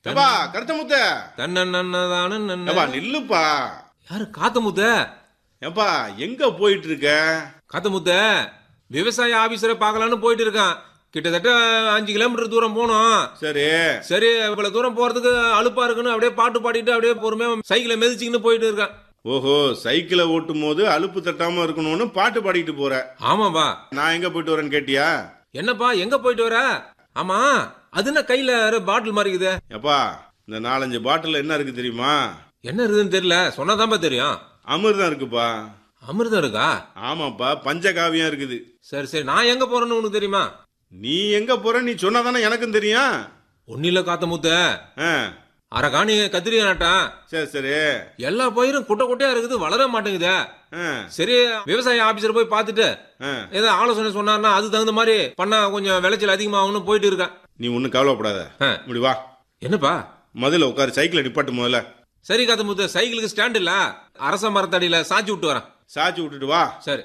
ஏப்பா கருத்த முத்த தன்னதான ஏப்பா நில்லுப்பா யாரு காத்த முத்த ஏப்பா எங்க போயிட்டு இருக்க காத்த முத்த விவசாய ஆபீசரை பார்க்கலான்னு போயிட்டு இருக்கான் கிட்டத்தட்ட அஞ்சு கிலோமீட்டர் தூரம் போனோம் சரி சரி இவ்வளவு தூரம் போறதுக்கு அலுப்பா இருக்குன்னு அப்படியே பாட்டு பாடிட்டு அப்படியே பொறுமையா சைக்கிளை மிதிச்சுக்கின்னு போயிட்டு இருக்கான் ஓஹோ சைக்கிளை ஓட்டும் போது அலுப்பு தட்டாம இருக்கணும்னு பாட்டு பாடிட்டு போற ஆமாப்பா நான் எங்க போயிட்டு வரேன்னு கேட்டியா என்னப்பா எங்க போயிட்டு வர ஆமா அது என்ன கையில பாட்டில் மாதிரி இருக்குது ஏப்பா இந்த நாலஞ்சு பாட்டில் என்ன இருக்கு தெரியுமா என்ன இருக்குதுன்னு தெரியல சொன்னாதான்ப்பா தெரியும் அமிர்தம் இருக்குப்பா அமிர்தம் இருக்கா ஆமாப்பா பஞ்சகாவியம் இருக்குது சரி சரி நான் எங்க போறேன்னு உனக்கு தெரியுமா நீ எங்க போற நீ சொன்னாதானே எனக்கும் தெரியும் ஒன்னில காத்த முத்த ஆ, அரை காணி கத்திரிக்காய் நட்டான் சரி சரி எல்லா பயிரும் குட்டை குட்டையா இருக்குது வளர மாட்டேங்குதே ஆ, சரி விவசாய ஆபீசர் போய் பார்த்துட்டு ஆ. ஏதோ ஆலோசனை சொன்னார்னா அது தகுந்த மாதிரி பண்ணா கொஞ்சம் விளைச்சல் அதிகமாகும்னு போயிட்டு இருக்கேன் நீ ஒன்னும் கவலைப்படாத ஆ. இப்படி வா என்னப்பா முதல்ல உட்காரு சைக்கிளை நிப்பாட்டு முதல்ல சரி காத்த முத்த சைக்கிளுக்கு ஸ்டாண்ட் இல்ல அரச மரத்தடியில சாச்சி விட்டு வரேன் சாச்சி விட்டுட்டு வா சரி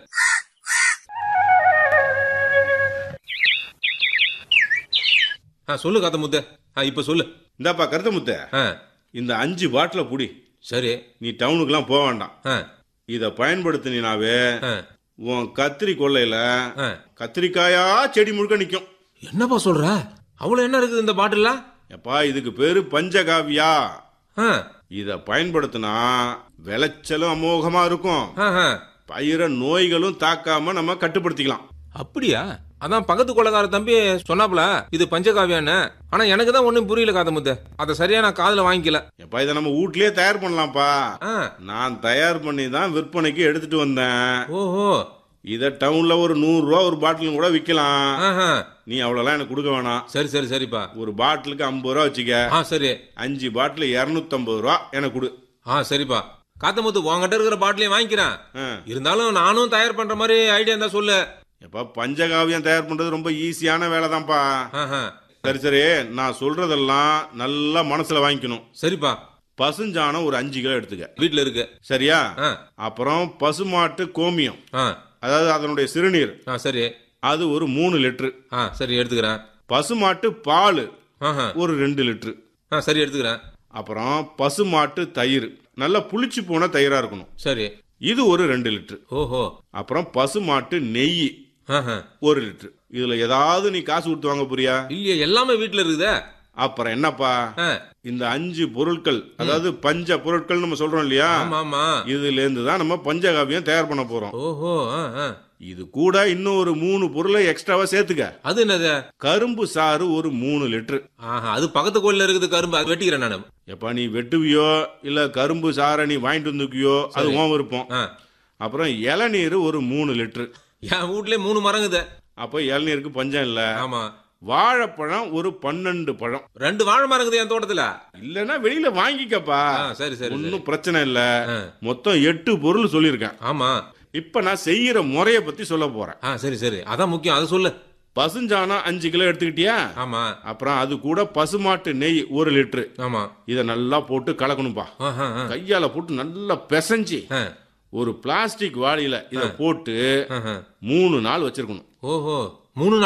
ஆ சொல்லு காத்த முத்த ஆ இப்ப சொல்லு இந்தாப்பா கருத்த முத்த ஆ இந்த அஞ்சு பாட்டில புடி சரி நீ டவுனுக்குலாம் போக வேண்டாம் ஆ இத பயன்படுத்தினாவே ஆ உன் கத்திரி கொள்ளையில ஆ கத்திரிக்காயா செடி முழுக்க நிக்கும் என்னப்பா சொல்ற அவ்வளவு என்ன இருக்குது இந்த பாட்டில்ல எப்பா இதுக்கு பேரு பஞ்சகாவியா ஆ இத பயன்படுத்தினா விளைச்சலும் அமோகமா இருக்கும் ஆ, ஆ. பயிர நோய்களும் தாக்காம நம்ம கட்டுப்படுத்திக்கலாம் அப்படியா அதான் பக்கத்து கொள்ளக்கார தம்பி சொன்னாப்ல இது பஞ்சகாவியான்னு ஆனா எனக்கு தான் ஒண்ணும் புரியல காத முத்த அதை சரியா நான் காதுல வாங்கிக்கல எப்பா இதை நம்ம வீட்லயே தயார் பண்ணலாம்ப்பா ஆ நான் தயார் பண்ணி தான் விற்பனைக்கு எடுத்துட்டு வந்தேன் ஓஹோ இத டவுன்ல ஒரு நூறு ரூபா ஒரு பாட்டிலும் கூட விக்கலாம் ஆஹா நீ அவ்வளவுலாம் எனக்கு கொடுக்க வேணாம் சரி சரி சரிப்பா ஒரு பாட்டிலுக்கு ஐம்பது ரூபா வச்சுக்க ஆ சரி அஞ்சு பாட்டில் இரநூத்தம்பது ரூபா எனக்கு கொடு ஆ சரிப்பா காத்த முத்து உங்ககிட்ட இருக்கிற பாட்டிலையும் வாங்கிக்கிறேன் ஆ. இருந்தாலும் நானும் தயார் பண்ற மாதிரி ஐடியா இருந்தா சொல்லு எப்பா பஞ்சகாவியம் தயார் பண்றது ரொம்ப ஈஸியான வேலை தான்ப்பா ஆஹா சரி சரி நான் சொல்றதெல்லாம் நல்லா மனசுல வாங்கிக்கணும் சரிப்பா பசுஞ்சாணம் ஒரு அஞ்சு கிலோ எடுத்துக்க வீட்ல இருக்கு சரியா ஆ அப்புறம் பசுமாட்டு கோமியம் ஆ அதாவது அதனுடைய சிறுநீர் ஆ சரி அது ஒரு மூணு லிட்டரு ஆ சரி எடுத்துக்கிறேன் பசுமாட்டு பால் ஆஹா ஒரு ரெண்டு லிட்டரு ஆ சரி எடுத்துக்கிறேன் அப்புறம் பசுமாட்டு தயிர் நல்லா புளிச்சு போன தயிரா இருக்கணும் சரி இது ஒரு ரெண்டு லிட்டரு ஓஹோ அப்புறம் பசுமாட்டு நெய் ஆஹா ஒரு லிட்டரு இதுல ஏதாவது நீ காசு கொடுத்து வாங்க போறியா இல்லையே எல்லாமே வீட்ல இருக்குதே அப்புறம் என்னப்பா ஆ இந்த அஞ்சு பொருட்கள் அதாவது பஞ்ச பொருட்கள் நம்ம சொல்றோம் இல்லையா ஆமா ஆமா இதுல இருந்து தான் நம்ம பஞ்சகாவியம் தயார் பண்ண போறோம் ஓஹோ ஆ, ஆ. இது கூட இன்னும் ஒரு மூணு பொருளை எக்ஸ்ட்ராவா சேர்த்துக்க அது என்னது கரும்பு சாறு ஒரு மூணு லிட்டரு ஆஹா அது பக்கத்து கோயில்ல இருக்குது கரும்பு அது வெட்டிக்கிறேன் நானு எப்பா நீ வெட்டுவியோ இல்ல கரும்பு சாறை நீ வாங்கிட்டு வந்துக்கியோ அது உன் விருப்பம் ஆ. அப்புறம் இளநீர் ஒரு மூணு லிட்டரு என் வீட்லயே மூணு மரங்குது அப்போ இளநீருக்கு பஞ்சம் இல்ல ஆமா வாழைப்பழம் ஒரு பன்னெண்டு பழம் ரெண்டு வாழை மரம் இருக்குது என் தோட்டத்துல இல்லனா வெளியில வாங்கிக்கப்பா ஆ, சரி சரி சரி. ஒன்னும் பிரச்சனை இல்ல ஆ. மொத்தம் எட்டு பொருள் சொல்லியிருக்கேன் ஆமா இப்ப நான் செய்யற முறைய பத்தி சொல்ல போறேன் ஆ சரி சரி அதான் முக்கியம் அதை சொல்லு பசுஞ்சாணம் அஞ்சு கிலோ எடுத்துக்கிட்டியா ஆமா அப்புறம் அது கூட பசுமாட்டு நெய் ஒரு லிட்டரு ஆமா இத நல்லா போட்டு கலக்கணும்பா ஆஹா, ஆ. கையால போட்டு நல்லா பிசைஞ்சு ஆ, ஒரு பிளாஸ்டிக் வாளியில இத போட்டு ஆஹா. மூணு நாள் வச்சிருக்கணும் ஓஹோ மூணு